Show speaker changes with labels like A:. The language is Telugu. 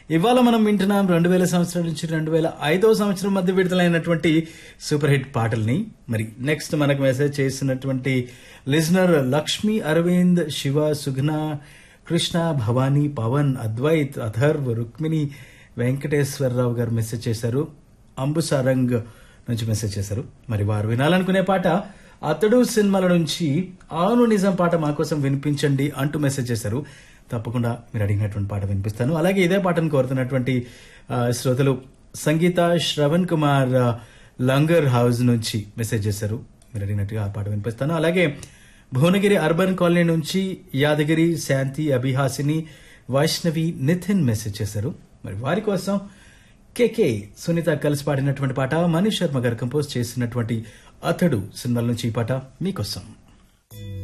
A: ఇవాళ మనం వింటున్నాం రెండు వేల సంవత్సరం నుంచి రెండు వేల ఐదో సంవత్సరం మధ్య విడుదలైనటువంటి సూపర్ హిట్ పాటల్ని మరి నెక్స్ట్ మనకు మెసేజ్ చేసినటువంటి లిజనర్ లక్ష్మీ అరవింద్ శివ సుగ్న కృష్ణ భవానీ పవన్ అద్వైత్ అథర్వ్ రుక్మిణి వెంకటేశ్వరరావు గారు మెసేజ్ చేశారు అంబుసారంగ్ నుంచి మెసేజ్ చేశారు మరి వారు వినాలనుకునే పాట అతడు సినిమాల నుంచి అవును నిజం పాట మా కోసం వినిపించండి అంటూ మెసేజ్ చేశారు తప్పకుండా మీరు అడిగినటువంటి పాట వినిపిస్తాను అలాగే ఇదే పాటను కోరుతున్నటువంటి ఆ, శ్రోతలు సంగీత శ్రవణ్ కుమార్ ఆ, లంగర్ హౌస్ నుంచి మెసేజ్ చేశారు మీరు అడిగినట్టుగా ఆ పాట వినిపిస్తాను అలాగే భువనగిరి అర్బన్ కాలనీ నుంచి యాదగిరి శాంతి అభిహాసిని వైష్ణవి నితిన్ మెసేజ్ చేశారు మరి వారి కోసం కేకే సునీత కలిసి పాడినటువంటి పాట మనీష్ శర్మ గారు కంపోజ్ చేసినటువంటి అతడు సినిమాల నుంచి ఈ పాట మీకోసం